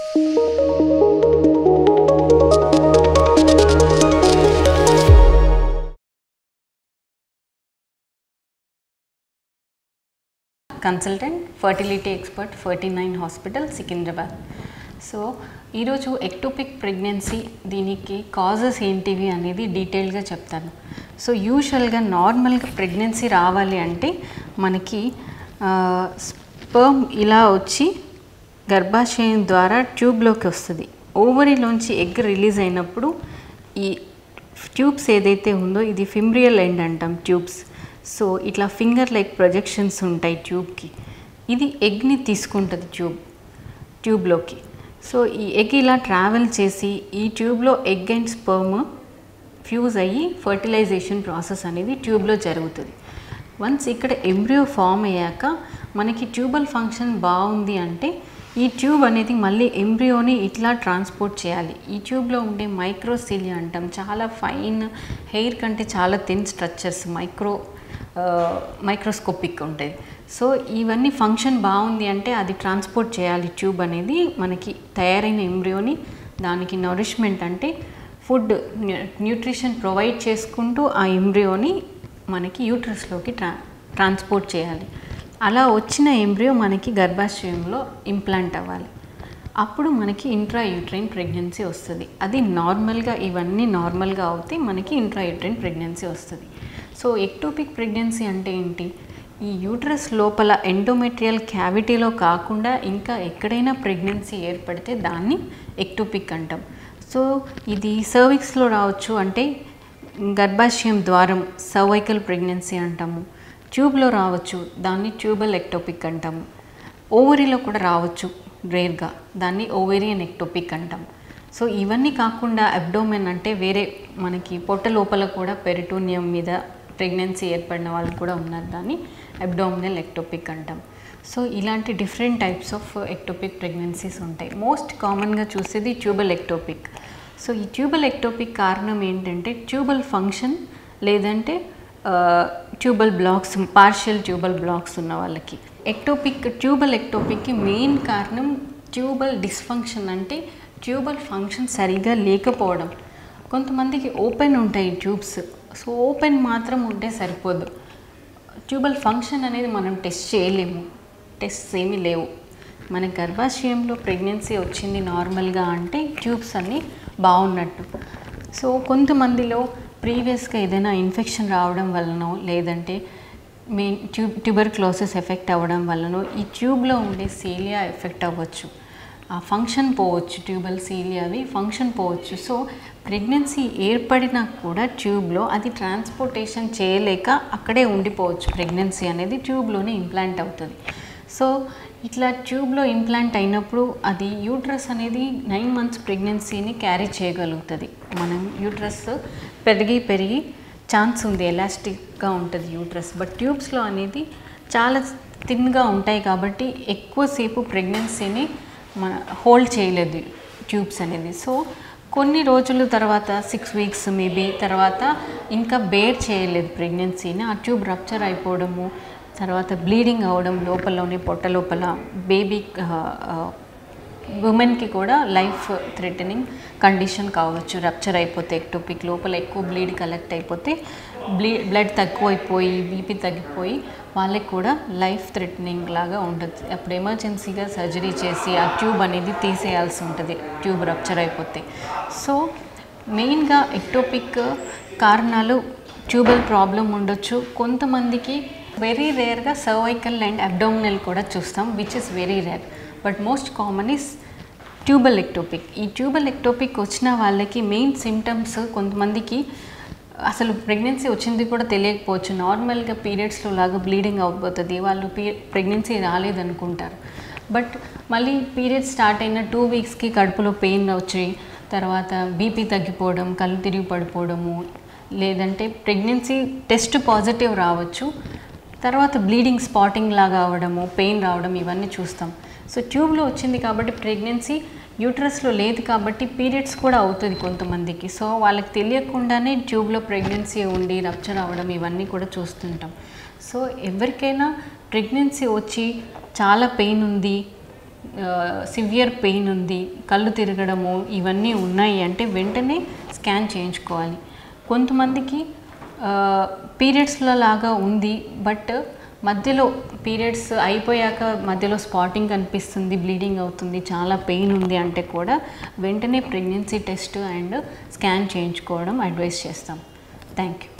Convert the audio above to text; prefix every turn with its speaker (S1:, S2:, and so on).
S1: consultant fertility expert forty nine hospital Secunderabad so ఈరోజు ectopic pregnancy దీనికి causes ఏంటివి అనేది డీటెయిల్గా చెప్తాను సో యూజువల్గా నార్మల్గా ప్రెగ్నెన్సీ రావాలి అంటే మనకి స్పర్మ్ ఇలా వచ్చి గర్భాశయం ద్వారా ట్యూబ్లోకి వస్తుంది ఓవరీలోంచి ఎగ్ రిలీజ్ అయినప్పుడు ఈ ట్యూబ్స్ ఏదైతే ఉందో ఇది ఫిమ్రియల్ ఎండ్ అంటాం ట్యూబ్స్ సో ఇట్లా ఫింగర్ లైక్ ప్రొజెక్షన్స్ ఉంటాయి ట్యూబ్కి ఇది ఎగ్ని తీసుకుంటుంది ట్యూబ్ ట్యూబ్లోకి సో ఈ ఎగ్ ఇలా ట్రావెల్ చేసి ఈ ట్యూబ్లో ఎగ్ అండ్ స్పర్మ్ ఫ్యూజ్ అయ్యి ఫర్టిలైజేషన్ ప్రాసెస్ అనేది ట్యూబ్లో జరుగుతుంది వన్స్ ఇక్కడ ఎంబ్రియో ఫామ్ అయ్యాక మనకి ట్యూబల్ ఫంక్షన్ బాగుంది అంటే ఈ ట్యూబ్ అనేది మళ్ళీ ఎంబ్రియోని ఇట్లా ట్రాన్స్పోర్ట్ చేయాలి ఈ ట్యూబ్లో ఉండే మైక్రోసిలియా అంటాం చాలా ఫైన్ హెయిర్ కంటే చాలా థిన్ స్ట్రక్చర్స్ మైక్రో మైక్రోస్కోపిక్ ఉంటుంది సో ఇవన్నీ ఫంక్షన్ బాగుంది అంటే అది ట్రాన్స్పోర్ట్ చేయాలి ట్యూబ్ అనేది మనకి తయారైన ఎంబ్రియోని దానికి నరిష్మెంట్ అంటే ఫుడ్ న్యూట్రిషన్ ప్రొవైడ్ చేసుకుంటూ ఆ ఎంబ్రియోని మనకి యూట్రస్లోకి ట్రా ట్రాన్స్పోర్ట్ చేయాలి అలా వచ్చిన ఎంబ్రియో మనకి గర్భాశయంలో ఇంప్లాంట్ అవ్వాలి అప్పుడు మనకి ఇంట్రా యూట్రైన్ ప్రెగ్నెన్సీ వస్తుంది అది నార్మల్గా ఇవన్నీ నార్మల్గా అవుతే మనకి ఇంట్రా యూట్రైన్ ప్రెగ్నెన్సీ వస్తుంది సో ఎక్టోపిక్ ప్రెగ్నెన్సీ అంటే ఏంటి ఈ యూట్రస్ లోపల ఎండోమెట్రియల్ క్యావిటీలో కాకుండా ఇంకా ఎక్కడైనా ప్రెగ్నెన్సీ ఏర్పడితే దాన్ని ఎక్టోపిక్ అంటాం సో ఇది సర్విక్స్లో రావచ్చు అంటే గర్భాశయం ద్వారం సర్వైకల్ ప్రెగ్నెన్సీ అంటాము ట్యూబ్లో రావచ్చు దాన్ని ట్యూబల్ ఎక్టోపిక్ అంటాము ఓవరీలో కూడా రావచ్చు రేర్గా దాన్ని ఓవేరియన్ ఎక్టోపిక్ అంటాం సో ఇవన్నీ కాకుండా అబ్డోమెన్ అంటే వేరే మనకి పొట్ట లోపల కూడా పెరిటోనియం మీద ప్రెగ్నెన్సీ ఏర్పడిన వాళ్ళు కూడా ఉన్నారు దాన్ని అబ్డోమినల్ ఎక్టోపిక్ అంటాం సో ఇలాంటి different types of ectopic pregnancies ఉంటాయి మోస్ట్ కామన్గా చూసేది ట్యూబల్ ఎక్టోపిక్ సో ఈ ట్యూబల్ ఎక్టోపిక్ కారణం ఏంటంటే ట్యూబల్ ఫంక్షన్ లేదంటే tubal blocks partial tubal blocks ఉన్న వాళ్ళకి ఎక్టోపిక్ ట్యూబల్ ఎక్టోపిక్కి మెయిన్ కారణం ట్యూబల్ డిస్ఫంక్షన్ అంటే ట్యూబల్ ఫంక్షన్ సరిగా లేకపోవడం కొంతమందికి ఓపెన్ ఉంటాయి ట్యూబ్స్ సో ఓపెన్ మాత్రం ఉంటే సరిపోదు ట్యూబల్ ఫంక్షన్ అనేది మనం టెస్ట్ చేయలేము టెస్ట్స్ ఏమీ లేవు మన గర్భాశయంలో ప్రెగ్నెన్సీ వచ్చింది నార్మల్గా అంటే ట్యూబ్స్ అన్నీ బాగున్నట్టు సో కొంతమందిలో ప్రీవియస్గా ఏదైనా ఇన్ఫెక్షన్ రావడం వలనో లేదంటే మెయిన్ ట్యూబ్ ట్యూబర్క్లోసిస్ ఎఫెక్ట్ అవ్వడం వలనో ఈ ట్యూబ్లో ఉండే సీలియా ఎఫెక్ట్ అవ్వచ్చు ఆ ఫంక్షన్ పోవచ్చు ట్యూబల్ సీలియావి ఫంక్షన్ పోవచ్చు సో ప్రెగ్నెన్సీ ఏర్పడినా కూడా ట్యూబ్లో అది ట్రాన్స్పోర్టేషన్ చేయలేక అక్కడే ఉండిపోవచ్చు ప్రెగ్నెన్సీ అనేది ట్యూబ్లోనే ఇంప్లాంట్ అవుతుంది సో ఇట్లా ట్యూబ్లో ఇంప్లాంట్ అయినప్పుడు అది యూట్రస్ అనేది నైన్ మంత్స్ ప్రెగ్నెన్సీని క్యారీ చేయగలుగుతుంది మనం యూట్రస్ పెరిగి పెరిగి ఛాన్స్ ఉంది ఎలాస్టిక్గా ఉంటుంది యూట్రస్ బట్ ట్యూబ్స్లో అనేది చాలా థిన్గా ఉంటాయి కాబట్టి ఎక్కువసేపు ప్రెగ్నెన్సీని మన హోల్డ్ చేయలేదు ట్యూబ్స్ అనేది సో కొన్ని రోజుల తర్వాత సిక్స్ వీక్స్ మేబీ తర్వాత ఇంకా బేర్ చేయలేదు ప్రెగ్నెన్సీని ఆ ట్యూబ్ రప్చర్ అయిపోవడము తర్వాత బ్లీడింగ్ అవ్వడం లోపలలోనే పొట్ట లోపల బేబీ ఉమెన్కి కూడా లైఫ్ థ్రెటనింగ్ కండిషన్ కావచ్చు రప్చర్ అయిపోతే ఎక్టోపిక్ లోపల ఎక్కువ బ్లీడ్ కలెక్ట్ అయిపోతే బ్లీ బ్లడ్ తక్కువైపోయి బీపీ తగ్గిపోయి వాళ్ళకి కూడా లైఫ్ థ్రెటనింగ్ లాగా ఉండదు అప్పుడు ఎమర్జెన్సీగా సర్జరీ చేసి ఆ ట్యూబ్ అనేది తీసేయాల్సి ఉంటుంది ట్యూబ్ రప్చర్ అయిపోతే సో మెయిన్గా ఎక్టోపిక్ కారణాలు ట్యూబల్ ప్రాబ్లం ఉండొచ్చు కొంతమందికి వెరీ రేర్గా సర్వైకల్ అండ్ అబ్డోమినల్ కూడా చూస్తాం which is very rare but most common is tubal ectopic ఈ ట్యూబల్ ఎక్టోపిక్ వచ్చిన వాళ్ళకి మెయిన్ సిమ్టమ్స్ కొంతమందికి అసలు ప్రెగ్నెన్సీ వచ్చింది కూడా తెలియకపోవచ్చు నార్మల్గా పీరియడ్స్లో లాగా బ్లీడింగ్ అయిపోతుంది వాళ్ళు పీ ప్రెగ్నెన్సీ రాలేదనుకుంటారు బట్ మళ్ళీ పీరియడ్స్ స్టార్ట్ అయిన టూ వీక్స్కి కడుపులో పెయిన్ వచ్చి తర్వాత బీపీ తగ్గిపోవడం కళ్ళు తిరిగి పడిపోవడము లేదంటే ప్రెగ్నెన్సీ టెస్ట్ పాజిటివ్ రావచ్చు తర్వాత బ్లీడింగ్ స్పాటింగ్ లాగా అవ్వడము పెయిన్ రావడం ఇవన్నీ చూస్తాం సో ట్యూబ్లో వచ్చింది కాబట్టి ప్రెగ్నెన్సీ యూట్రస్లో లేదు కాబట్టి పీరియడ్స్ కూడా అవుతుంది కొంతమందికి సో వాళ్ళకి తెలియకుండానే ట్యూబ్లో ప్రెగ్నెన్సీ ఉండి రప్చర్ అవ్వడం ఇవన్నీ కూడా చూస్తుంటాం సో ఎవరికైనా ప్రెగ్నెన్సీ వచ్చి చాలా పెయిన్ ఉంది సివియర్ పెయిన్ ఉంది కళ్ళు తిరగడము ఇవన్నీ ఉన్నాయి అంటే వెంటనే స్కాన్ చేయించుకోవాలి కొంతమందికి పీరియడ్స్లో లాగా ఉంది బట్ మధ్యలో పీరియడ్స్ అయిపోయాక మధ్యలో స్పాటింగ్ కనిపిస్తుంది బ్లీడింగ్ అవుతుంది చాలా పెయిన్ ఉంది అంటే కూడా వెంటనే ప్రెగ్నెన్సీ టెస్ట్ అండ్ స్కాన్ చేయించుకోవడం అడ్వైస్ చేస్తాం థ్యాంక్ యూ